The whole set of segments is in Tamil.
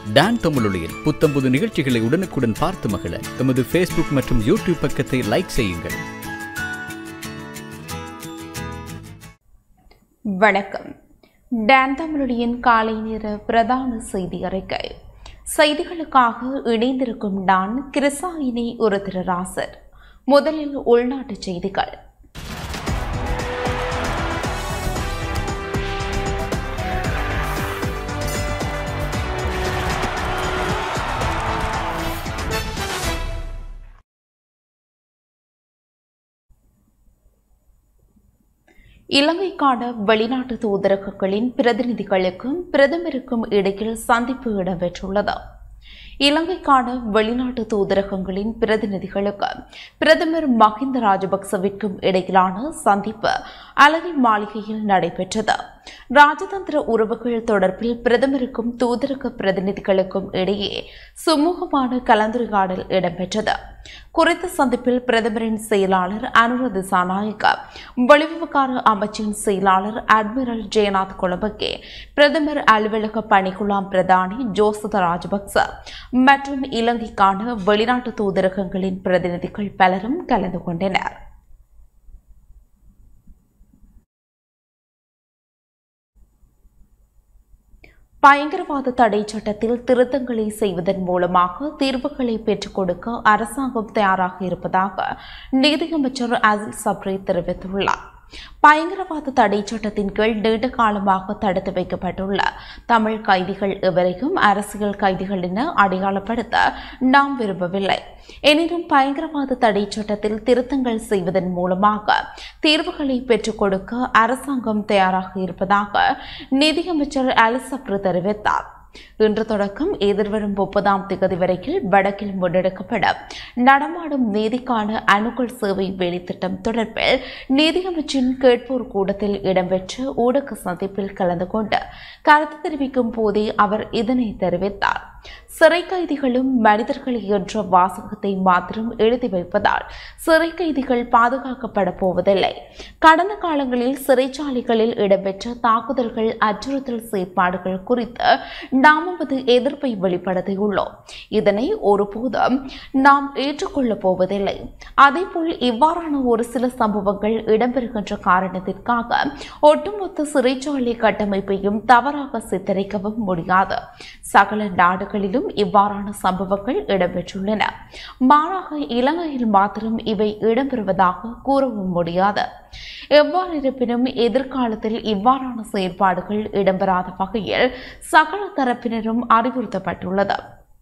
டான் தமிழொலியில் புத்தம்புது நிகழ்ச்சிகளை உடனுக்குடன் பார்த்து மகிழ எமது ஃபேஸ்புக் மற்றும் யூடியூப் பக்கத்தை லைக் செய்யுங்கள் வணக்கம் டான் தமிழொலியின் காலை நேர பிரதான செய்தி அறிக்கை செய்திகளுக்காக இணைந்திருக்கும் நான் கிருசாயினி ஒரு திருராசர் முதலில் உள்நாட்டுச் செய்திகள் இலங்கைக்கான வெளிநாட்டு தூதரகங்களின் பிரதிநிதிகளுக்கும் பிரதமருக்கும் இடையில் சந்திப்பு இடம்பெற்றுள்ளது இலங்கைக்கான வெளிநாட்டு தூதரகங்களின் பிரதிநிதிகளுக்கு பிரதமர் மஹிந்த ராஜபக்சவிற்கும் இடையிலான சந்திப்பு அலரி மாளிகையில் நடைபெற்றது ராஜதந்திர உறவுகள் தொடர்பில் பிரதமருக்கும் தூதரக பிரதிநிதிகளுக்கும் இடையே சுமூகமான கலந்துரையாடல் இடம்பெற்றது குறித்த சந்திப்பில் பிரதமரின் செயலாளர் அனுர திசாநாயக்க வெளிவிவகார அமைச்சின் செயலாளர் அட்மிரல் ஜெயநாத் கொலம்பகே பிரதமர் அலுவலக பணிக்குழாம் பிரதானி ஜோசத ராஜபக்ச மற்றும் இலங்கைக்கான வெளிநாட்டு தூதரகங்களின் பிரதிநிதிகள் பலரும் கலந்து கொண்டனர் பயங்கரவாத தடை சட்டத்தில் திருத்தங்களை செய்வதன் மூலமாக தீர்வுகளை பெற்றுக் கொடுக்க அரசாங்கம் தயாராக இருப்பதாக நீதியமைச்சர் அசில் சப்ரே தெரிவித்துள்ளார் பயங்கரவாத தடை சட்டத்தின் கீழ் நீண்ட காலமாக தடுத்து வைக்கப்பட்டுள்ள தமிழ் கைதிகள் எவரையும் அரசியல் கைதிகள் என அடையாளப்படுத்த நாம் விரும்பவில்லை எனினும் பயங்கரவாத தடை சட்டத்தில் திருத்தங்கள் செய்வதன் மூலமாக தீர்வுகளை பெற்றுக் கொடுக்க அரசாங்கம் தயாராக இருப்பதாக நிதியமைச்சர் அலிசப்ரு தெரிவித்தார் இன்று தொடக்கம் எதிர்வரும் முப்பதாம் திகதி வரையில் வடக்கில் முன்னெடுக்கப்பட நடமாடும் நீதிக்கான அணுகல் சேவை வேலைத்திட்டம் தொடர்பில் நீதியமைச்சின் கேட்போர் கூட்டத்தில் இடம்பெற்ற ஊடக சந்திப்பில் கலந்து கொண்டு கருத்து தெரிவிக்கும் போதே அவர் இதனை தெரிவித்தார் சிறை கைதிகளும் மனிதர்கள் என்ற வாசகத்தை மாத்திரம் எழுதி வைப்பதால் சிறை கைதிகள் பாதுகாக்கப்பட போவதில்லை கடந்த காலங்களில் சிறைச்சாலைகளில் இடம்பெற்ற தாக்குதல்கள் அச்சுறுத்தல் செயற்பாடுகள் குறித்து நாம் நமது எதிர்ப்பை வெளிப்படுத்தியுள்ளோம் இதனை ஒருபோதும் நாம் ஏற்றுக்கொள்ளப் போவதில்லை அதேபோல் இவ்வாறான ஒரு சில சம்பவங்கள் இடம்பெறுகின்ற காரணத்திற்காக ஒட்டுமொத்த சிறைச்சாலை கட்டமைப்பையும் தவறாக சித்தரிக்கவும் முடியாது சகல நாடுகளிலும் இவ்வாறான சம்பவங்கள் இடம்பெற்றுள்ளன மாறாக இலங்கையில் மாத்திரம் இவை இடம்பெறுவதாக கூறவும் முடியாது எவ்வாறு இருப்பினும் எதிர்காலத்தில் இவ்வாறான செயற்பாடுகள் இடம்பெறாத வகையில் சகல தரப்பினரும் அறிவுறுத்தப்பட்டுள்ளது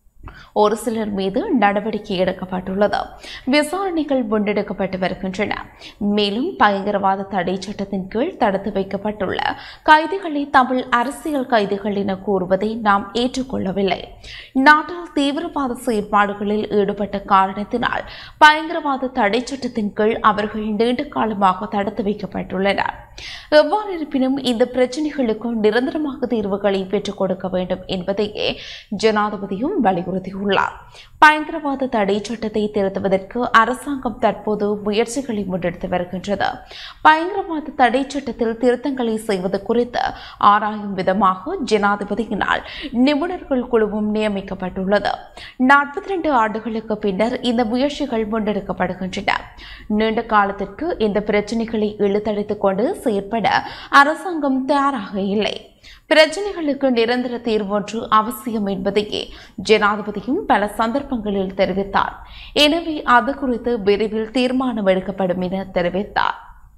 ஒரு சிலர் மீது நடவடிக்கை எடுக்கப்பட்டுள்ளது விசாரணைகள் முன்னெடுக்கப்பட்டு வருகின்றன மேலும் பயங்கரவாத தடை சட்டத்தின் கீழ் தடுத்து வைக்கப்பட்டுள்ள கைதிகளை தமிழ் அரசியல் கைதிகள் என கூறுவதை நாம் ஏற்றுக்கொள்ளவில்லை நாட்டில் தீவிரவாத செயற்பாடுகளில் ஈடுபட்ட காரணத்தினால் பயங்கரவாத தடை சட்டத்தின் கீழ் அவர்கள் நீண்ட காலமாக தடுத்து வைக்கப்பட்டுள்ளனர் எவ்வாறு இருப்பினும் இந்த பிரச்சினைகளுக்கு நிரந்தரமாக தீர்வுகளை பெற்றுக் கொடுக்க வேண்டும் என்பதையே ஜனாதிபதியும் வலியுறுத்தியுள்ளார் பயங்கரவாத தடை சட்டத்தை திருத்துவதற்கு அரசாங்கம் தற்போது முயற்சிகளை முன்னெடுத்து வருகின்றது பயங்கரவாத தடை சட்டத்தில் திருத்தங்களை செய்வது குறித்து ஆராயும் விதமாக ஜனாதிபதியினால் நிபுணர்கள் குழுவும் நியமிக்கப்பட்டுள்ளது நாற்பத்தி ரெண்டு ஆண்டுகளுக்கு பின்னர் இந்த முயற்சிகள் முன்னெடுக்கப்படுகின்றன நீண்ட காலத்திற்கு இந்த பிரச்சினைகளை இழுத்தடித்துக் கொண்டு செயற்பட அரசாங்கம் தயாராக இல்லை பிரச்சனைகளுக்கு நிரந்தர தீர்வொன்று அவசியம் என்பதையே ஜனாதிபதியும் பல சந்தர்ப்பங்களில் தெரிவித்தார் எனவே அது குறித்து விரைவில் தீர்மானம் எடுக்கப்படும் என தெரிவித்தார்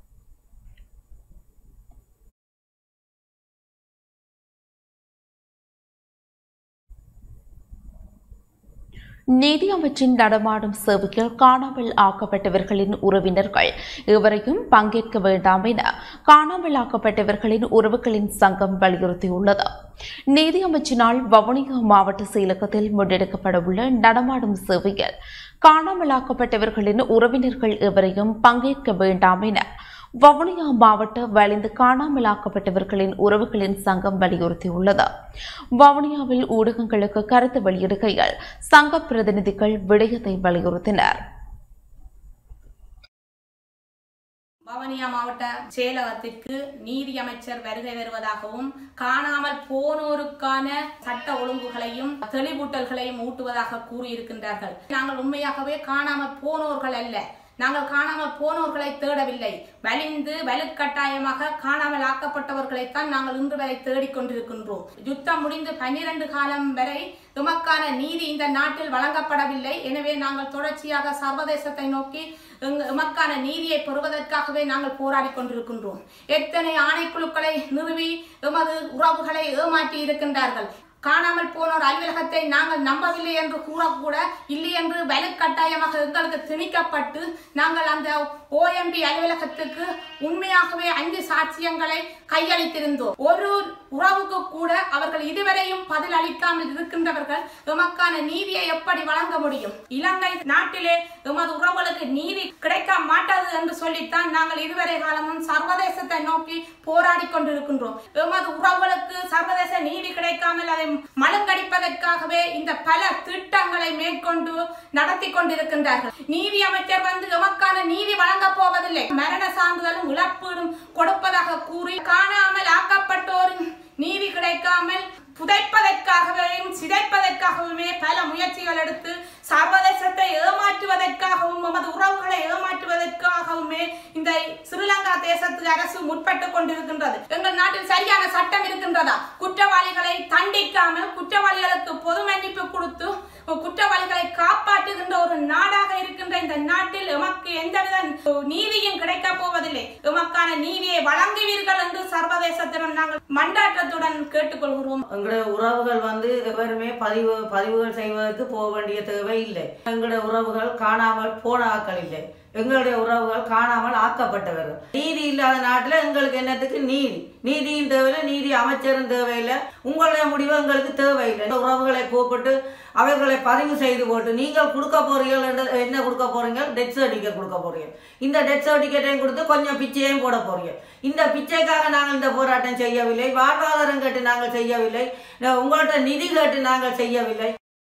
நீதி அமைச்சின் நடமாடும் சேவையில் காணாமல் ஆக்கப்பட்டவர்களின் உறவினர்கள் எவரையும் பங்கேற்க வேண்டாம் என காணாமல் ஆக்கப்பட்டவர்களின் உறவுகளின் சங்கம் வலியுறுத்தியுள்ளது நீதி அமைச்சினால் வவுனியா மாவட்ட செயலகத்தில் முன்னெடுக்கப்படவுள்ள நடமாடும் சேவையில் காணாமலாக்கப்பட்டவர்களின் உறவினர்கள் எவரையும் பங்கேற்க வேண்டாம் என வவுனியா மாவட்ட வலிந்து காணாமலாக்கப்பட்டவர்களின் உறவுகளின் சங்கம் வலியுறுத்தியுள்ளது வவுனியாவில் ஊடகங்களுக்கு கருத்து வெளியிடுகையில் சங்க பிரதிநிதிகள் விடயத்தை வலியுறுத்தினர் வவுனியா மாவட்ட செயலகத்திற்கு நீதி அமைச்சர் வருகை வருவதாகவும் காணாமல் போனோருக்கான சட்ட ஒழுங்குகளையும் தெளிவூட்டல்களையும் ஊட்டுவதாக கூறியிருக்கின்றார்கள் நாங்கள் உண்மையாகவே காணாமல் போனோர்கள் அல்ல நாங்கள் காணாமல் போனோர்களை தேடவில்லை வலிந்து வலுக்கட்டாயமாக காணாமல் ஆக்கப்பட்டவர்களைத்தான் நாங்கள் இன்று வரை தேடிக்கொண்டிருக்கின்றோம் யுத்தம் முடிந்து பன்னிரண்டு காலம் வரை எமக்கான நீதி இந்த நாட்டில் வழங்கப்படவில்லை எனவே நாங்கள் தொடர்ச்சியாக சர்வதேசத்தை நோக்கி எங்க- எமக்கான நீதியை பெறுவதற்காகவே நாங்கள் போராடி கொண்டிருக்கின்றோம் எத்தனை ஆணைக்குழுக்களை நிறுவி எமது உறவுகளை ஏமாற்றி இருக்கின்றார்கள் காணாமல் போனோர் அலுவலகத்தை நாங்கள் நம்பவில்லை என்று கூறக்கூட இல்லை என்று வலுக்கட்டாயமாக எங்களுக்கு திணிக்கப்பட்டு நாங்கள் அந்த ஓஎம்பி அலுவலகத்துக்கு உண்மையாகவே அஞ்சு சாட்சியங்களை கையளித்திருந்தோம் ஒரு உறவுக்கு கூட அவர்கள் இதுவரையும் பதில் அளிக்காமல் இருக்கின்றவர்கள் எமக்கான நீதியை எப்படி வழங்க முடியும் இலங்கை நாட்டிலே எமது உறவுகளுக்கு நீதி கிடைக்க மாட்டாது என்று சொல்லித்தான் நாங்கள் இதுவரை காலமும் சர்வதேசத்தை நோக்கி போராடி கொண்டிருக்கின்றோம் எமது உறவுகளுக்கு சர்வதேச நீதி கிடைக்காமல் அதை மழுங்கடிப்பதற்காகவே இந்த பல திட்டங்களை மேற்கொண்டு நடத்தி கொண்டிருக்கின்றார்கள் நீதி அமைச்சர் வந்து எமக்கான நீதி வழங்கப் போவதில்லை மரண சான்றிதழும் இழப்பீடும் கொடுப்பதாக கூறி காணாமல் ஆக்கப்பட்டோரின் நீதி கிடைக்காமல் புதைப்பதற்காகவும் சிதைப்பதற்காகவுமே பல முயற்சிகள் எடுத்து சர்வதேசத்தை ஏமாற்றுவதற்காகவும் நமது உறவுகளை ஏமாற்றுவதற்காகவுமே இந்த ஸ்ரீலங்கா தேசத்து அரசு முற்பட்டு கொண்டிருக்கின்றது எங்கள் நாட்டில் சரியான சட்டம் இருக்கின்றதா குற்றவாளிகளை தண்டிக்காமல் குற்றவாளிகளுக்கு பொது மன்னிப்பு கொடுத்து குற்றவாளிகளை காப்பாற்றுகின்ற ஒரு நாடாக இருக்கின்ற இந்த நாட்டில் எமக்கு எந்தவித நீதியும் கிடைக்கப் போவதில்லை எமக்கான நீதியை வழங்குவீர்கள் என்று சர்வதேசத்திடம் நாங்கள் மண்டாட்டத்துடன் கேட்டுக்கொள்கிறோம் எங்களுடைய உறவுகள் வந்து எவருமே பதிவு பதிவுகள் செய்வதற்கு போக வேண்டிய தேவை இல்லை எங்களுடைய உறவுகள் காணாமல் போன ஆக்கள் இல்லை எங்களுடைய உறவுகள் காணாமல் ஆக்கப்பட்டவர்கள் நீதி இல்லாத நாட்டில் எங்களுக்கு என்னத்துக்கு நீதி நீதியும் தேவையில்லை நீதி அமைச்சரும் தேவையில்லை உங்களுடைய முடிவு எங்களுக்கு தேவையில்லை இந்த உறவுகளை கூப்பிட்டு அவர்களை பதிவு செய்து போட்டு நீங்கள் கொடுக்க போறீர்கள் என்று என்ன கொடுக்க போறீங்க டெத் சர்டிஃபிகேட் கொடுக்க போறீங்க இந்த டெத் சர்டிஃபிகேட்டையும் கொடுத்து கொஞ்சம் பிச்சையும் போட போறீங்க இந்த பிச்சைக்காக நாங்கள் இந்த போராட்டம் செய்யவில்லை வாழ்வாதாரம் கேட்டு நாங்கள் செய்யவில்லை உங்கள்கிட்ட நிதி கேட்டு நாங்கள் செய்யவில்லை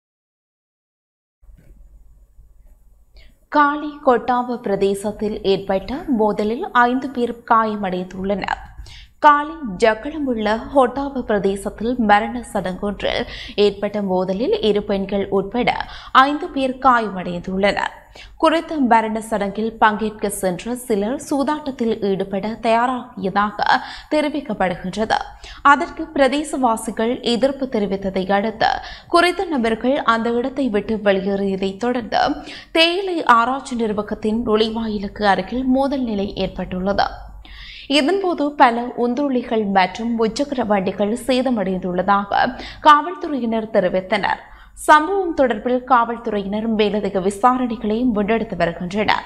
காலி கொட்டாவ பிரதேசத்தில் ஏற்பட்ட மோதலில் ஐந்து பேர் காயமடைந்துள்ளனர் காலி ஜக்களமுள்ள ஹொட்டாவ பிரதேசத்தில் மரண சடங்கொன்றில் ஏற்பட்ட மோதலில் இரு பெண்கள் உட்பட ஐந்து பேர் காயமடைந்துள்ளனர் குறித்த மரண சடங்கில் பங்கேற்க சென்ற சிலர் சூதாட்டத்தில் ஈடுபட தயாராகியதாக தெரிவிக்கப்படுகின்றது அதற்கு பிரதேசவாசிகள் எதிர்ப்பு தெரிவித்ததை அடுத்து குறித்த நபர்கள் அந்த இடத்தை விட்டு வெளியேறியதைத் தொடர்ந்து தேயிலை ஆராய்ச்சி நிர்வாகத்தின் நுழைவாயிலுக்கு அருகில் மோதல் நிலை ஏற்பட்டுள்ளது இதன்போது பல உந்துருளிகள் மற்றும் முச்சக்கர வண்டிகள் சேதமடைந்துள்ளதாக காவல்துறையினர் தெரிவித்தனர் சம்பவம் தொடர்பில் காவல்துறையினர் மேலதிக விசாரணைகளை முன்னெடுத்து வருகின்றனர்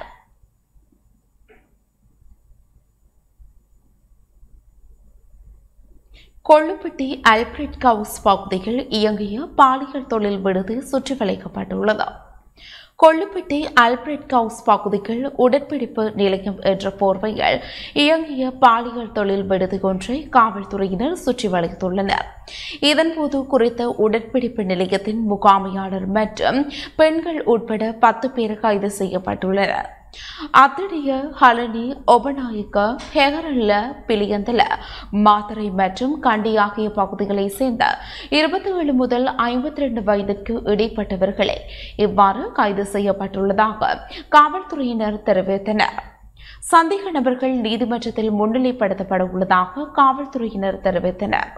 கொள்ளுப்பட்டி அல்பிரட் ஹவுஸ் பகுதியில் இயங்கிய பாலியல் தொழில் விடுதி சுற்றி வளைக்கப்பட்டுள்ளது கொள்ளுப்பட்டி ஆல்பிரட் ஹவுஸ் பகுதியில் உடற்பிடிப்பு நிலையம் என்ற போர்வையில் இயங்கிய பாலியல் தொழில் விடுதி ஒன்றை காவல்துறையினர் சுற்றி வளைத்துள்ளனர் இதன்போது குறித்த உடற்பிடிப்பு நிலையத்தின் முகாமையாளர் மற்றும் பெண்கள் உட்பட பத்து பேர் கைது செய்யப்பட்டுள்ளனர் அத்தடைய ஹலனி ஒபநாயக்க ஹெகரல்ல பிலியந்தல மாத்தரை மற்றும் கண்டி ஆகிய பகுதிகளைச் சேர்ந்த இருபத்தி ஏழு முதல் ஐம்பத்தி ரெண்டு வயதிற்கு இடைப்பட்டவர்களே இவ்வாறு கைது செய்யப்பட்டுள்ளதாக காவல்துறையினர் தெரிவித்தனர் சந்தேக நபர்கள் நீதிமன்றத்தில் முன்னிலைப்படுத்தப்பட உள்ளதாக காவல்துறையினர் தெரிவித்தனர்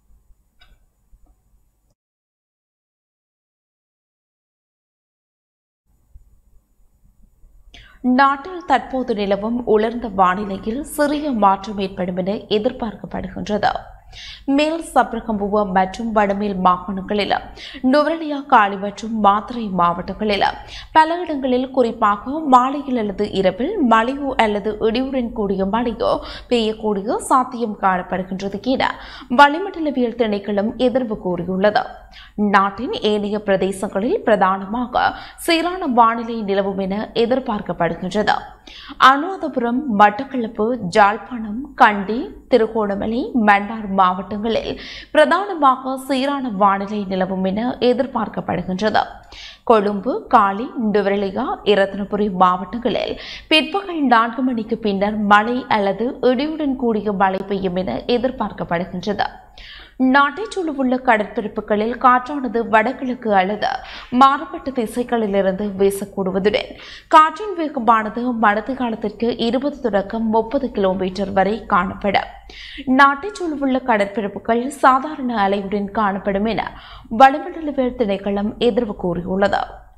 நாட்டில் தற்போது நிலவும் உலர்ந்த வானிலையில் சிறிய மாற்றம் ஏற்படும் என எதிர்பார்க்கப்படுகின்றது மேல் சப்ரகம்புவ மற்றும் வடமேல் மாகாணங்களில் நுவரலியா காலி மற்றும் மாத்திரை மாவட்டங்களில் பல இடங்களில் குறிப்பாக மாலையில் அல்லது இரவில் மழையோ அல்லது இடியுடன் கூடிய மழையோ பெய்யக்கூடிய சாத்தியம் காணப்படுகின்றது என வளிமண்டலவியல் திணைக்களம் எதிர்வு கூறியுள்ளது நாட்டின் ஏனைய பிரதேசங்களில் பிரதானமாக சீரான வானிலை நிலவும் என எதிர்பார்க்கப்படுகின்றது அனுராதபுரம் மட்டக்களப்பு ஜாழ்ப்பாணம் கண்டி திருகோணமலை மன்னார் மாவட்டங்களில் பிரதானமாக சீரான வானிலை நிலவும் என எதிர்பார்க்கப்படுகின்றது கொழும்பு காலி நுவரெலியா இரத்தினபுரி மாவட்டங்களில் பிற்பகல் நான்கு மணிக்கு பின்னர் மழை அல்லது இடியுடன் கூடிய மழை பெய்யும் என எதிர்பார்க்கப்படுகின்றது நாட்டைச் சூழவுள்ள கடற்பரப்புகளில் காற்றானது வடகிழக்கு அல்லது மாறுபட்ட திசைகளிலிருந்து வீசக்கூடுவதுடன் காற்றின் வேகமானது மடத்து காலத்திற்கு இருபது தொடக்கம் முப்பது கிலோமீட்டர் வரை காணப்படும் நாட்டைச் சூழவுள்ள கடற்பரப்புகள் சாதாரண அலையுடன் காணப்படும் என வளிமண்டலவியல் திணைக்களம் எதிர்வு கூறியுள்ளது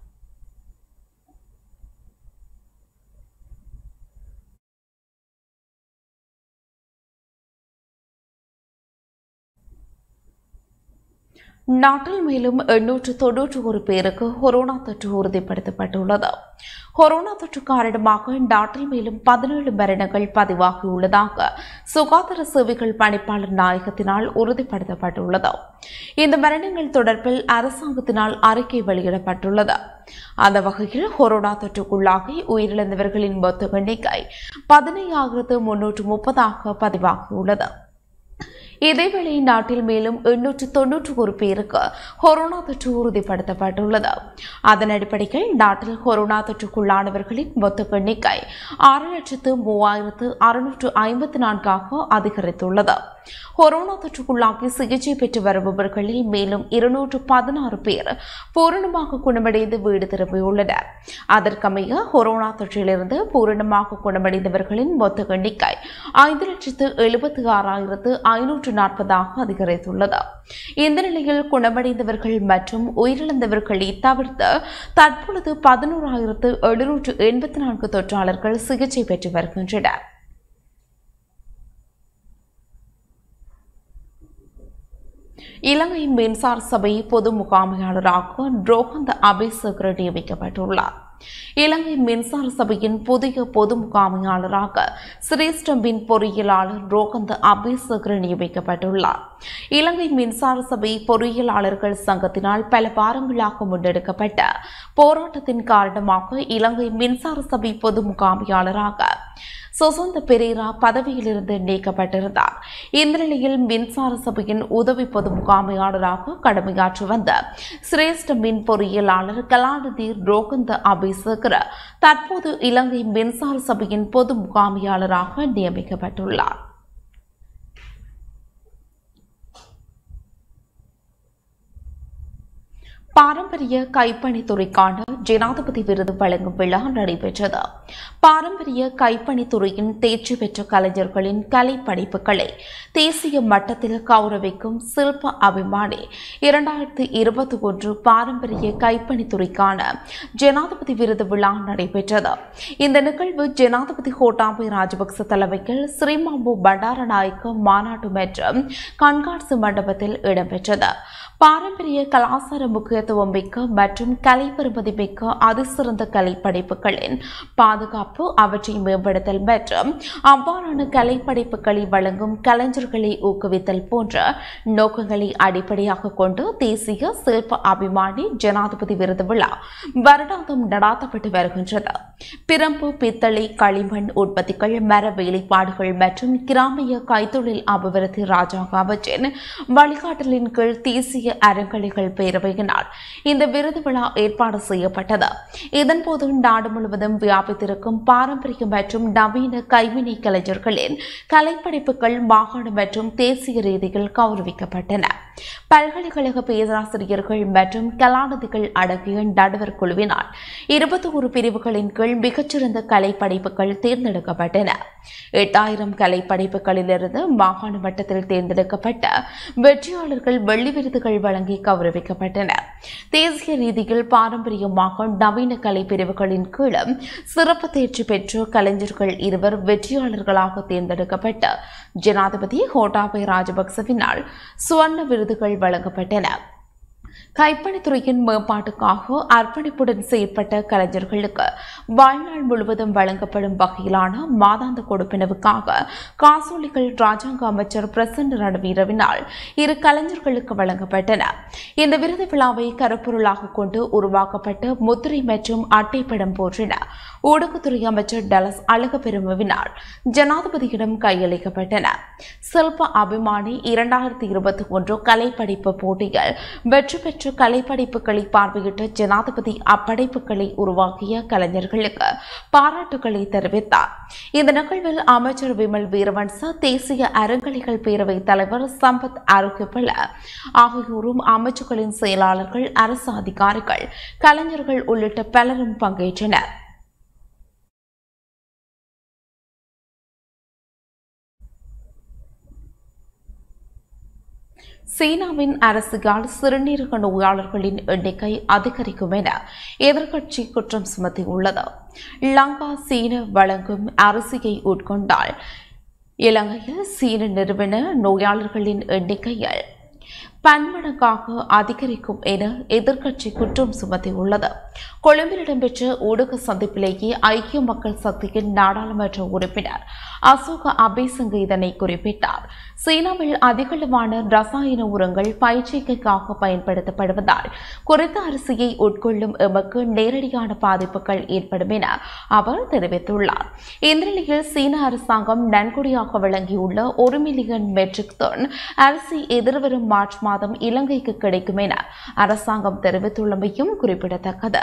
நாட்டில் மேலும் எண்ணூற்று தொன்னூற்று ஒரு பேருக்கு கொரோனா தொற்று உறுதிப்படுத்தப்பட்டுள்ளது கொரோனா தொற்று காரணமாக நாட்டில் மேலும் பதினேழு மரணங்கள் பதிவாகியுள்ளதாக சுகாதார சேவைகள் பணிப்பாளர் நாயகத்தினால் உறுதிப்படுத்தப்பட்டுள்ளது இந்த மரணங்கள் தொடர்பில் அரசாங்கத்தினால் அறிக்கை வெளியிடப்பட்டுள்ளது அந்த வகையில் கொரோனா தொற்றுக்குள்ளாகி உயிரிழந்தவர்களின் மொத்த எண்ணிக்கை பதினையாயிரத்து முன்னூற்று முப்பதாக பதிவாகியுள்ளது இதேவேளை நாட்டில் மேலும் எண்ணூற்று தொன்னூற்று ஒரு பேருக்கு கொரோனா தொற்று உறுதிப்படுத்தப்பட்டுள்ளது அதன் அடிப்படையில் நாட்டில் கொரோனா தொற்றுக்குள்ளானவர்களின் மொத்த எண்ணிக்கை ஆறு லட்சத்து மூவாயிரத்து அறுநூற்று ஐம்பத்தி நான்காக அதிகரித்துள்ளது கொரோனா தொற்றுக்குள்ளாகி சிகிச்சை பெற்று வருபவர்களில் மேலும் இருநூற்று பதினாறு பேர் பூரணமாக குணமடைந்து வீடு திரும்பியுள்ளனர் அதற்கமைய கொரோனா தொற்றிலிருந்து பூரணமாக குணமடைந்தவர்களின் மொத்த எண்ணிக்கை ஐந்து லட்சத்து எழுபத்தி ஆறாயிரத்து ஐநூற்று நாற்பதாக அதிகரித்துள்ளது இந்த நிலையில் குணமடைந்தவர்கள் மற்றும் உயிரிழந்தவர்களை தவிர்த்து தற்பொழுது பதினோராயிரத்து எழுநூற்று எண்பத்தி நான்கு தொற்றாளர்கள் சிகிச்சை பெற்று வருகின்றனர் இலங்கை மின்சார சபை பொது முகாமையாளராக ரோஹந்த அபிசேகர் நியமிக்கப்பட்டுள்ளார் இலங்கை மின்சார சபையின் புதிய பொது முகாமையாளராக சிரேஷ்டம்பின் பொறியியலாளர் ரோகந்த அபிசேகர் நியமிக்கப்பட்டுள்ளார் இலங்கை மின்சார சபை பொறியியலாளர்கள் சங்கத்தினால் பல வாரங்களாக முன்னெடுக்கப்பட்ட போராட்டத்தின் காரணமாக இலங்கை மின்சார சபை பொது முகாமையாளராக சுசந்த பெரேரா பதவியிலிருந்து நீக்கப்பட்டிருந்தார் இந்த நிலையில் மின்சார சபையின் உதவி பொது முகாமையாளராக கடமையாற்றி வந்த சிரேஷ்ட மின் பொறியியலாளர் கலாநிதி ரோகந்த அபிசேகர தற்போது இலங்கை மின்சார சபையின் பொது முகாமையாளராக நியமிக்கப்பட்டுள்ளார் பாரம்பரிய கைப்பணித்துறைக்கான ஜனாதிபதி விருது வழங்கும் விழா நடைபெற்றது பாரம்பரிய கைப்பணித்துறையின் தேர்ச்சி பெற்ற கலைஞர்களின் கலை படைப்புகளை தேசிய மட்டத்தில் கௌரவிக்கும் சில்ப அபிமானி இரண்டாயிரத்தி இருபத்தி ஒன்று பாரம்பரிய கைப்பணித்துறைக்கான ஜனாதிபதி விருது விழா நடைபெற்றது இந்த நிகழ்வு ஜனாதிபதி கோட்டாபய ராஜபக்ச தலைமையில் ஸ்ரீமாம்பு பண்டாரநாயக்க மாநாட்டு மற்றும் கண்காட்சி மண்டபத்தில் இடம்பெற்றது பாரம்பரிய கலாச்சார முக்கியத்துவம் மிக்க மற்றும் கலை பெறுமதி மிக்க அதிசிறந்த கலை படைப்புகளின் பாதுகாப்பு அவற்றை மேம்படுத்தல் மற்றும் அவ்வாறான கலை படைப்புகளை வழங்கும் கலைஞர்களை ஊக்குவித்தல் போன்ற நோக்கங்களை அடிப்படையாக கொண்டு தேசிய சில்ப அபிமானி ஜனாதிபதி விருது விழா வருடாந்தம் நடாத்தப்பட்டு வருகின்றது பிரம்பு பித்தளை களிமண் உற்பத்திகள் மர வேலைப்பாடுகள் மற்றும் கிராமிய கைத்தொழில் அபிவிருத்தி ராஜாங்க அவற்றின் வழிகாட்டலின் கீழ் தேசிய அறக்கலைகள் பேரவையினால் இந்த விருது விழா ஏற்பாடு செய்யப்பட்டது இதன்போது நாடு முழுவதும் வியாபித்திருக்கும் பாரம்பரிய மற்றும் நவீன கைவினை கலைஞர்களின் கலைப்படைப்புகள் மாகாண மற்றும் தேசிய ரீதியில் கௌரவிக்கப்பட்டன பல்கலைக்கழக பேராசிரியர்கள் மற்றும் கலாநிதிகள் அடங்கிய நடுவர் குழுவினால் இருபத்தி ஒரு பிரிவுகளின் கீழ் மிகச்சிறந்த கலைப்படைப்புகள் தேர்ந்தெடுக்கப்பட்டன எட்டாயிரம் கலைப்படைப்புகளிலிருந்து மாகாண மட்டத்தில் தேர்ந்தெடுக்கப்பட்ட வெற்றியாளர்கள் வெள்ளி விருதுகள் வழங்கி கௌரவிக்கப்பட்டனர் தேசிய ரீதியில் பாரம்பரியமாக நவீன கலை பிரிவுகளின் கீழும் சிறப்பு தேர்ச்சி பெற்ற கலைஞர்கள் இருவர் வெற்றியாளர்களாக தேர்ந்தெடுக்கப்பட்டு ஜனாதிபதி கோட்டாபய ராஜபக்சவினால் சுவர்ண விருதுகள் வழங்கப்பட்டன கைப்பணித்துறையின் மேம்பாட்டுக்காக அர்ப்பணிப்புடன் செயற்பட்ட கலைஞர்களுக்கு வாழ்நாள் முழுவதும் வழங்கப்படும் வகையிலான மாதாந்த கொடுப்பினவுக்காக காசோலிகள் ராஜாங்க அமைச்சர் பிரசன்ன ரணவீரவினால் இரு கலைஞர்களுக்கு வழங்கப்பட்டன இந்த விருது விழாவை கருப்பொருளாக கொண்டு உருவாக்கப்பட்ட முத்திரை மற்றும் அட்டைப்படம் போன்றன ஊடகத்துறை அமைச்சர் டலஸ் அழகப்பெருமவினால் ஜனாதிபதியிடம் கையளிக்கப்பட்டன சில்ப அபிமானி இரண்டாயிரத்தி இருபத்தி ஒன்று கலைப்படிப்பு போட்டியில் வெற்றி பெற்ற கலைப்படைப்புகளை பார்வையிட்ட ஜனாதிபதி அப்படைப்புகளை உருவாக்கிய கலைஞர்களுக்கு பாராட்டுகளை தெரிவித்தார் இந்த நிகழ்வில் அமைச்சர் விமல் வீரவன்ச தேசிய அறங்கலைகள் பேரவைத் தலைவர் சம்பத் அருகப்பிள்ள ஆகியோரும் அமைச்சுகளின் செயலாளர்கள் அரசு அதிகாரிகள் கலைஞர்கள் உள்ளிட்ட பலரும் பங்கேற்றனர் சீனாவின் அரசியால் சிறுநீரக நோயாளர்களின் எண்ணிக்கை அதிகரிக்கும் என எதிர்க்கட்சி குற்றம் சுமத்தியுள்ளது லங்கா சீன வழங்கும் அரிசியை உட்கொண்டால் இலங்கையில் சீன நிறுவன நோயாளர்களின் எண்ணிக்கையில் பன்மடங்காக அதிகரிக்கும் என எதிர்க்கட்சி குற்றம் சுமத்தியுள்ளது கொழும்பில் இடம்பெற்ற ஊடக சந்திப்பிலேயே ஐக்கிய மக்கள் சக்தியின் நாடாளுமன்ற உறுப்பினர் அசோக அபேசங்க இதனை குறிப்பிட்டார் சீனாவில் அதிகளவான ரசாயன உரங்கள் பயிற்சிக்காக பயன்படுத்தப்படுவதால் குறித்த அரிசியை உட்கொள்ளும் எமக்கு நேரடியான பாதிப்புகள் ஏற்படும் என அவர் தெரிவித்துள்ளார் இந்த நிலையில் சீன அரசாங்கம் நன்கொடையாக வழங்கியுள்ள ஒரு மில்லியன் மெட்ரிக் டன் அரிசி எதிர்வரும் மார்ச் மாதம் இலங்கைக்கு கிடைக்கும் என அரசாங்கம் தெரிவித்துள்ளமையும் குறிப்பிடத்தக்கது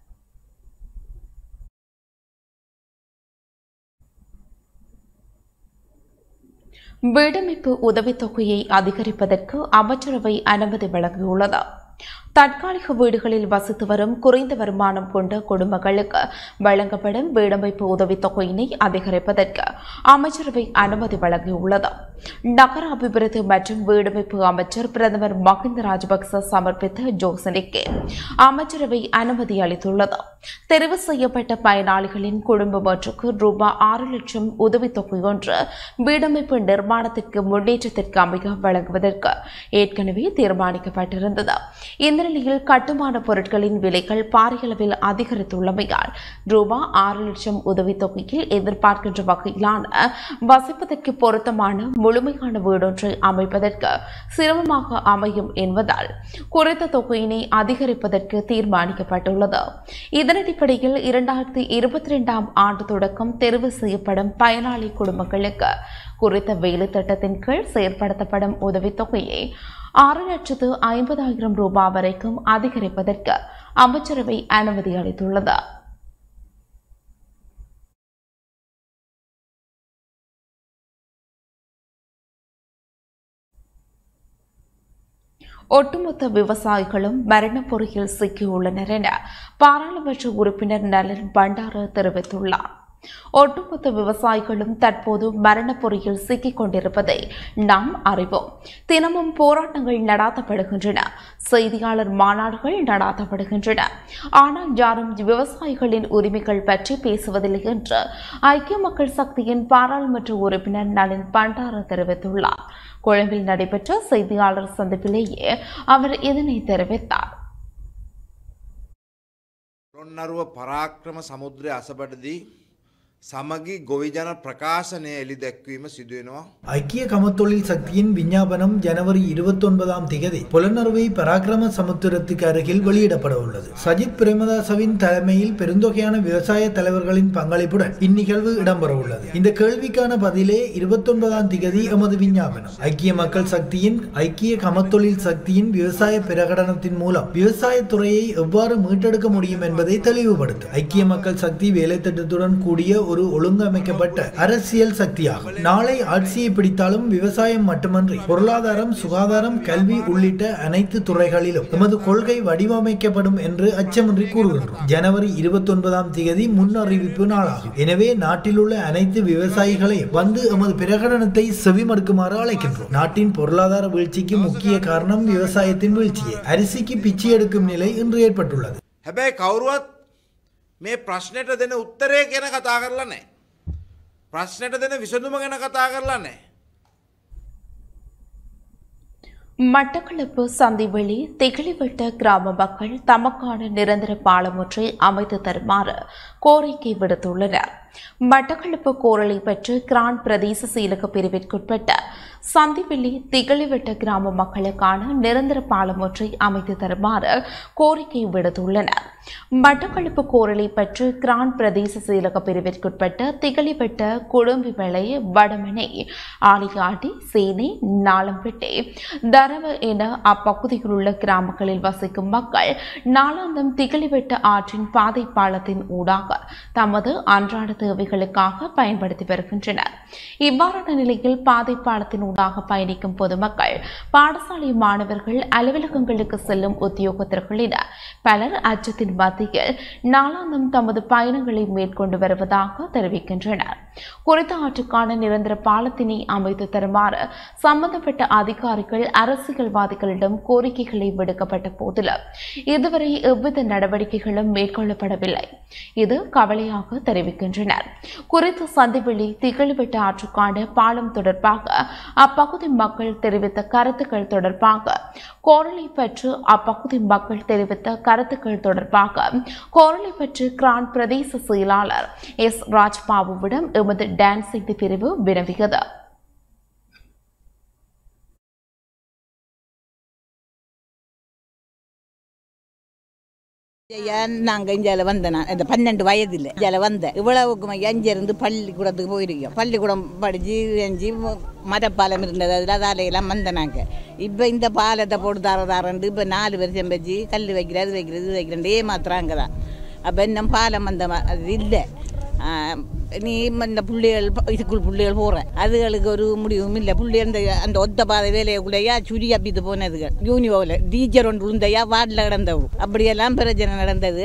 வீடமைப்பு உதவித்தொகையை அதிகரிப்பதற்கு அமைச்சரவை அனுமதி வழங்கியுள்ளது தற்காலிக வீடுகளில் வசித்து வரும் குறைந்த வருமானம் கொண்ட குடும்பங்களுக்கு வழங்கப்படும் வீடமைப்பு உதவித்தொகையினை அதிகரிப்பதற்கு அமைச்சரவை அனுமதி வழங்கியுள்ளது நகர அபிவிருத்தி மற்றும் வீடமைப்பு அமைச்சர் பிரதமர் மஹிந்த ராஜபக்ச சமர்ப்பித்த ஜோசனிக்கு அமைச்சரவை அனுமதி அளித்துள்ளது தெரிவு செய்யப்பட்ட பயனாளிகளின் குடும்பம் ஒன்றுக்கு ரூபாய் ஆறு லட்சம் உதவித்தொகை ஒன்று வீடமைப்பு நிர்மாணத்திற்கு முன்னேற்றத்திற்கு அமைய வழங்குவதற்கு ஏற்கனவே தீர்மானிக்கப்பட்டிருந்தது இந்த நிலையில் கட்டுமான பொருட்களின் விலைகள் பாரியளவில் அதிகரித்துள்ளமையால் ரூபாய் ஆறு லட்சம் உதவித்தொகையில் எதிர்பார்க்கின்ற வகையிலான வசிப்பதற்கு பொருத்தமான முழுமையான வீடொன்றை அமைப்பதற்கு சிரமமாக அமையும் என்பதால் குறித்த தொகையினை அதிகரிப்பதற்கு தீர்மானிக்கப்பட்டுள்ளது இதன் அடிப்படையில் இரண்டாயிரத்தி இருபத்தி இரண்டாம் ஆண்டு தொடக்கம் தெரிவு செய்யப்படும் பயனாளி குடும்பங்களுக்கு குறித்த வேலை திட்டத்தின் கீழ் செயற்படுத்தப்படும் உதவித்தொகையை ஆறு லட்சத்து ஐம்பதாயிரம் ரூபாய் வரைக்கும் அதிகரிப்பதற்கு அமைச்சரவை அனுமதி அளித்துள்ளது ஒட்டுமொத்த விவசாயிகளும் மரணப் பொறியில் சிக்கியுள்ளனர் என பாராளுமன்ற உறுப்பினர் நலன் பண்டார தெரிவித்துள்ளார் ஒட்டுமொத்த விவசாயிகளும் தற்போது மரணப் பொறியில் சிக்கிக் கொண்டிருப்பதை நாம் அறிவோம் தினமும் போராட்டங்கள் நடாத்தப்படுகின்றன செய்தியாளர் மாநாடுகள் நடாத்தப்படுகின்றன ஆனால் யாரும் விவசாயிகளின் உரிமைகள் பற்றி பேசுவதில்லை என்று ஐக்கிய மக்கள் சக்தியின் பாராளுமன்ற உறுப்பினர் நளின் பண்டார தெரிவித்துள்ளார் கொழும்பில் நடைபெற்ற செய்தியாளர் சந்திப்பிலேயே அவர் இதனை தெரிவித்தார் පොරොන්නරුව පරාක්‍රම සමුද්‍රය අසබටදී සමගි ගොවිජන ප්‍රකාශනය එලි දැක්වීම සිදුවෙනවා. ஐக்கிய கமத்தொழில் சக்தியின் விஞ்ஞாபனம் ஜனவரி இருபத்தொன்பதாம் திகதி புலனறுவை பராக்கிரம சமுத்திரத்துக்கு அருகில் வெளியிடப்பட உள்ளது சஜித் பிரேமதாசவின் தலைமையில் பெருந்தொகையான விவசாய தலைவர்களின் பங்களிப்புடன் இந்நிகழ்வு இடம்பெற உள்ளது இந்த கேள்விக்கான பதிலே இருபத்தொன்பதாம் திகதி எமது விஞ்ஞாபனம் ஐக்கிய மக்கள் சக்தியின் ஐக்கிய கமத்தொழில் சக்தியின் விவசாய பிரகடனத்தின் மூலம் விவசாயத்துறையை எவ்வாறு மீட்டெடுக்க முடியும் என்பதை தெளிவுபடுத்தும் ஐக்கிய மக்கள் சக்தி வேலை திட்டத்துடன் கூடிய ஒரு ஒழுங்கமைக்கப்பட்ட அரசியல் சக்தியாகும் நாளை ஆட்சியை பிடித்தாலும் விவசாயம் மட்டுமன்றி பொருளாதாரம் சுகாதாரம் கல்வி உள்ளிட்ட அனைத்து துறைகளிலும் எமது கொள்கை வடிவமைக்கப்படும் என்று அச்சமின்றி கூறுகின்றோம் ஜனவரி இருபத்தி ஒன்பதாம் தேதி முன் அறிவிப்பு நாளாகும் எனவே நாட்டில் உள்ள அனைத்து விவசாயிகளையும் வந்து எமது பிரகடனத்தை செவிமடுக்குமாறு அழைக்கின்றோம் நாட்டின் பொருளாதார வீழ்ச்சிக்கு முக்கிய காரணம் விவசாயத்தின் வீழ்ச்சியே அரிசிக்கு பிச்சை எடுக்கும் நிலை இன்று ஏற்பட்டுள்ளது හැබැයි කවුරුවත් මේ ප්‍රශ්නයට දෙන උත්තරය ගැන කතා කරලා නෑ. ප්‍රශ්නයට දෙන විසඳුම ගැන කතා කරලා නෑ. மட்டக்களப்பு சந்திவெளி திகிலிவிட்ட கிராம மக்கள் தமக்கான நிரந்தர பாலம் ஒன்றை அமைத்து தருமாறு கோரிக்கை விடுத்துள்ளனர் மட்டக்களப்பு கோரலை பெற்று கிரான் பிரதேச செயலக பிரிவிற்குட்பட்ட சந்திவெளி திகிலிவிட்ட கிராம மக்களுக்கான நிரந்தர பாலம் ஒன்றை அமைத்து தருமாறு கோரிக்கை விடுத்துள்ளனர் மட்டக்களப்பு கோரளை பற்று கிரான் பிரதேச செயலக பிரிவிற்குட்பட்ட திகழிப்பட்ட குடும்பிமலை வடமனை ஆலியாட்டி சேனை நாளம்பேட்டை தரவு என அப்பகுதியில் உள்ள கிராமங்களில் வசிக்கும் மக்கள் நாளாந்தம் திகழிவெட்ட ஆற்றின் பாதை பாலத்தின் ஊடாக தமது அன்றாட தேவைகளுக்காக பயன்படுத்தி வருகின்றனர் இவ்வாறான நிலையில் பாதை பாலத்தின் ஊடாக பயணிக்கும் பொதுமக்கள் பாடசாலை மாணவர்கள் அலுவலகங்களுக்கு செல்லும் உத்தியோகத்தர்கள் என பலர் அச்சத்தின் மத்தியில் நாளாந்தம் தமது பயணங்களை மேற்கொண்டு வருவதாக தெரிவிக்கின்றனர் குறித்த ஆற்றுக்கான நிரந்தர பாலத்தினை அமைத்து தருமாறு சம்பந்தப்பட்ட அதிகாரிகள் அரசியல்வாதிகளிடம் கோரிக்கைகளை விடுக்கப்பட்ட போதிலும் இதுவரை எவ்வித நடவடிக்கைகளும் மேற்கொள்ளப்படவில்லை இது கவலையாக தெரிவிக்கின்றனர் குறித்த சந்திவெளி திகழ்வெட்ட ஆற்றுக்கான பாலம் தொடர்பாக அப்பகுதி மக்கள் தெரிவித்த கருத்துக்கள் தொடர்பாக கோரளை பற்று அப்பகுதி மக்கள் தெரிவித்த கருத்துக்கள் தொடர்பாக கோரளை பற்று கிரான் பிரதேச செயலாளர் எஸ் ராஜ்பாபுவிடம் எமது டான்ஸ் செய்தி பிரிவு வினவியது ஐயா நாங்கள் இஞ்சால வந்தேன் நான் இந்த பன்னெண்டு வயதில் இஞ்சால வந்தேன் இவ்வளவுக்கு இருந்து பள்ளிக்கூடத்துக்கு போயிருக்கோம் பள்ளிக்கூடம் படித்து செஞ்சு மரப்பாலம் இருந்தது அதில் அதாலையெல்லாம் வந்தேன் நாங்கள் இப்போ இந்த பாலத்தை போட்டு தர தரண்டு இப்போ நாலு வருஷம் வச்சு கல் வைக்கிறது அது வைக்கிறது இது வைக்கிறேன் ஏமாத்துறாங்க தான் அப்போ இன்னும் பாலம் வந்த மா- அது இல்லை நீ இந்த பிள்ளைகள் இதுக்குள் பிள்ளைகள் போகிறேன் அதுகளுக்கு ஒரு முடிவும் இல்லை பிள்ளை அந்த அந்த ஒத்த பாதை வேலையக்குள்ளையா சுரி அப்பித்து போனதுங்க யூனிவோவில் டீச்சர் ஒன்று விழுந்தையா வார்டில் கிடந்தவு அப்படியெல்லாம் பிரச்சனை நடந்தது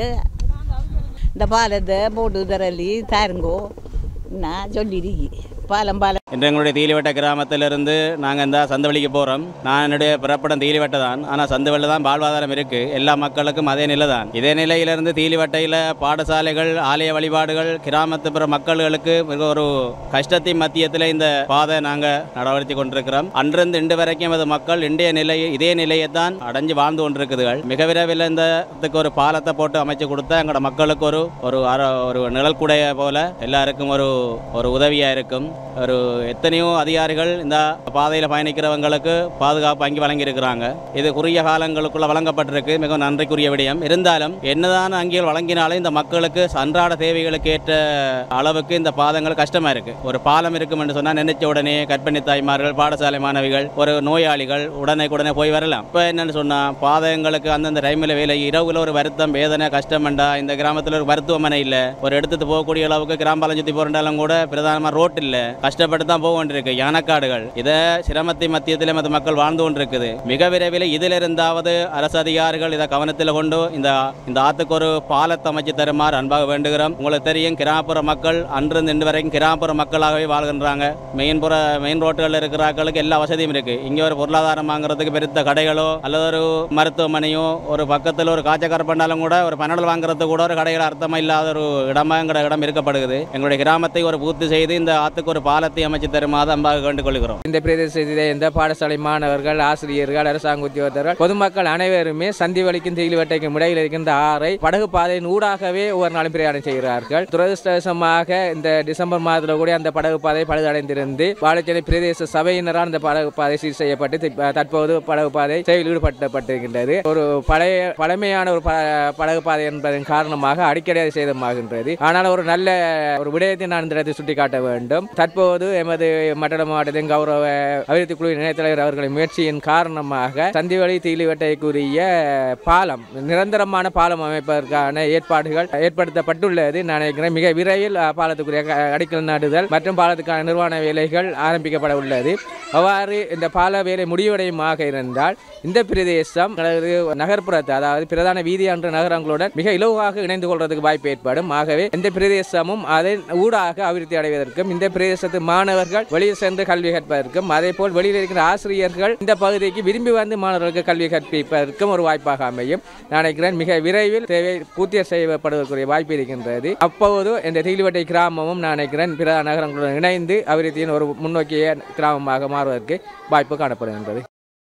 இந்த பாலத்தை போட்டு தரலி தாருங்கோ நான் சொல்லிருக்கி பாலம் பாலம் இன்று எங்களுடைய தீலிவட்ட கிராமத்திலிருந்து நாங்கள் இந்த சந்தவெளிக்கு போகிறோம் நான் என்னுடைய பிறப்பிடம் தீலிவட்ட தான் ஆனால் சந்தவெளியில் தான் வாழ்வாதாரம் இருக்குது எல்லா மக்களுக்கும் அதே நிலை தான் இதே நிலையிலிருந்து தீலிவட்டையில் பாடசாலைகள் ஆலய வழிபாடுகள் கிராமத்து பிற மக்களுக்கு மிக ஒரு கஷ்டத்தின் மத்தியத்தில் இந்த பாதை நாங்கள் நடவடித்து கொண்டிருக்கிறோம் அன்றிருந்து இன்று வரைக்கும் அது மக்கள் இன்றைய நிலை இதே நிலையை தான் அடைஞ்சு வாழ்ந்து கொண்டிருக்குதுகள் மிக விரைவில் இந்த இதுக்கு ஒரு பாலத்தை போட்டு அமைச்சு கொடுத்தா எங்களோட மக்களுக்கு ஒரு ஒரு அற- ஒரு நிழல் கூடைய போல எல்லாருக்கும் ஒரு ஒரு உதவியாக இருக்கும் ஒரு எத்தனையோ அதிகாரிகள் இந்த பாதையில் பயணிக்கிறவங்களுக்கு பாதுகாப்பு அங்கி வழங்கியிருக்கிறாங்க இது குறுகிய காலங்களுக்குள்ள வழங்கப்பட்டிருக்கு மிகவும் நன்றிக்குரிய விடயம் இருந்தாலும் என்னதான் அங்கிகள் வழங்கினாலும் இந்த மக்களுக்கு அன்றாட தேவைகளுக்கு ஏற்ற அளவுக்கு இந்த பாதங்கள் கஷ்டமா இருக்கு ஒரு பாலம் இருக்கும் என்று சொன்னா நினைச்ச உடனே கர்ப்பிணி தாய்மார்கள் பாடசாலை மாணவிகள் ஒரு நோயாளிகள் உடனே உடனே போய் வரலாம் இப்போ என்னன்னு சொன்னா பாதங்களுக்கு அந்தந்த டைமில் வேலை இரவுல ஒரு வருத்தம் வேதனை கஷ்டம்ண்டா இந்த கிராமத்தில் ஒரு மருத்துவமனை இல்லை ஒரு எடுத்துட்டு போகக்கூடிய அளவுக்கு கிராம்பாலம் சுற்றி போறாலும் கூட பிரதானமாக ரோட் இல்லை கஷ்டப்பட்டு தான் போக வேண்டியிருக்கு யானக்காடுகள் இதை சிரமத்தின் மத்தியத்தில் மற்ற மக்கள் வாழ்ந்து கொண்டிருக்குது மிக விரைவில் இதில் இருந்தாவது அரசு அதிகாரிகள் இதை கவனத்தில் கொண்டு இந்த இந்த ஆத்துக்கு ஒரு பாலத்தை அமைச்சு தருமாறு அன்பாக வேண்டுகிறோம் உங்களுக்கு தெரியும் கிராமப்புற மக்கள் அன்று இன்று வரைக்கும் கிராமப்புற மக்களாகவே வாழ்கின்றாங்க மெயின்புற மெயின் ரோட்டுகளில் இருக்கிறார்களுக்கு எல்லா வசதியும் இருக்கு இங்கே ஒரு பொருளாதாரம் வாங்குறதுக்கு பெருத்த கடைகளோ அல்லது ஒரு மருத்துவமனையோ ஒரு பக்கத்தில் ஒரு காய்ச்சக்கார பண்ணாலும் கூட ஒரு பனடல் வாங்குறதுக்கு கூட ஒரு கடைகள் அர்த்தமாக இல்லாத ஒரு இடமா எங்கட இடம் இருக்கப்படுகிறது எங்களுடைய கிராமத்தை ஒரு பூர்த்தி செய்து இந்த ஆத்துக்கு ஒரு பாலத்தை அமைச்சு தருமாறு அன்பாக வேண்டுகொள்கிறோம் இந்த பிரதேசத்திலே இந்த பாடசாலை மாணவர்கள் ஆசிரியர்கள் அரசாங்க உத்தியோகத்தர்கள் பொதுமக்கள் அனைவருமே சந்திவளிக்கும் தீலிவட்டைக்கும் இடையில் இருக்கின்ற ஆறை படகு பாதையின் ஊடாகவே ஒவ்வொரு நாளும் பிரயாணம் செய்கிறார்கள் துரதிருஷ்டவசமாக இந்த டிசம்பர் மாதத்தில் கூட அந்த படகு பாதை பழுதடைந்திருந்து வாழைச்சேனை பிரதேச சபையினரால் அந்த படகு பாதை சீர் செய்யப்பட்டு தி- தற்போது படகு பாதை செயலில் ஈடுபடுத்தப்பட்டிருக்கின்றது ஒரு பழைய பழமையான ஒரு ப- படகு பாதை என்பதன் காரணமாக அடிக்கடி அது சேதமாகின்றது ஆனால் ஒரு நல்ல ஒரு விடயத்தை நான் இந்த இடத்தில் சுட்டிக்காட்ட வேண்டும் தற்போது எமது மண்டல மாவட்டத்தின் கௌரவ அபிவிருத்தி குழு இணையத்தலைவர் அவர்களின் முயற்சியின் காரணமாக சந்திவழி தீலிவட்டைக்குரிய பாலம் நிரந்தரமான பாலம் அமைப்பதற்கான ஏற்பாடுகள் ஏற்படுத்தப்பட்டுள்ளது நான் நினைக்கிறேன் மிக விரைவில் அஹ், பாலத்துக்குரிய க- அடிக்கல் நாட்டுதல் மற்றும் பாலத்துக்கான நிர்வாண வேலைகள் ஆரம்பிக்கப்பட உள்ளது அவ்வாறு இந்த பால வேலை முடிவடையுமாக இருந்தால் இந்த பிரதேசம் அல்லது நகர்ப்புறத்தை அதாவது பிரதான வீதியான்ற நகரங்களுடன் மிக இலவாக இணைந்து கொள்வதற்கு வாய்ப்பு ஏற்படும் ஆகவே இந்த பிரதேசமும் அதன் ஊடாக அபிவிருத்தி அடைவதற்கும் இந்த பிரதேசத்து மாணவர்கள் வெளியில் சென்று கல்வி கற்பதற்கும் அதே போல் வெளியில் இருக்கிற ஆசிரியர்கள் இந்த பகுதிக்கு விரும்பி வந்து மாணவர்களுக்கு கல்வி கற்பிப்பதற்கும் ஒரு வாய்ப்பாக அமையும் நான் நினைக்கிறேன் மிக விரைவில் தேவை பூர்த்தி செய்யப்படுவதற்குரிய வாய்ப்பு இருக்கின்றது அப்போது இந்த தீலிவட்டை கிராமமும் நான் நினைக்கிறேன் பிற நகரங்களுடன் இணைந்து அபிவிருத்தியின் ஒரு முன்னோக்கிய கிராமமாக மாறுவதற்கு வாய்ப்பு காணப்படுகின்றது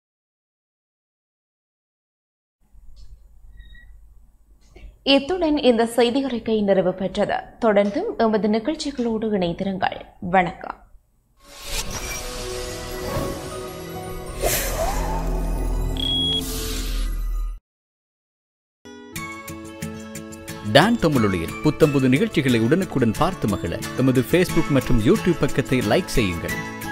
இத்துடன் இந்த செய்தி அறிக்கை நிறைவு பெற்றது தொடர்ந்தும் எமது நிகழ்ச்சிகளோடு இணைந்திருங்கள் வணக்கம் டான் தமிழொலியில் புத்தம்புது நிகழ்ச்சிகளை உடனுக்குடன் பார்த்து மகிழ எமது ஃபேஸ்புக் மற்றும் யூடியூப் பக்கத்தை லைக் செய்யுங்கள்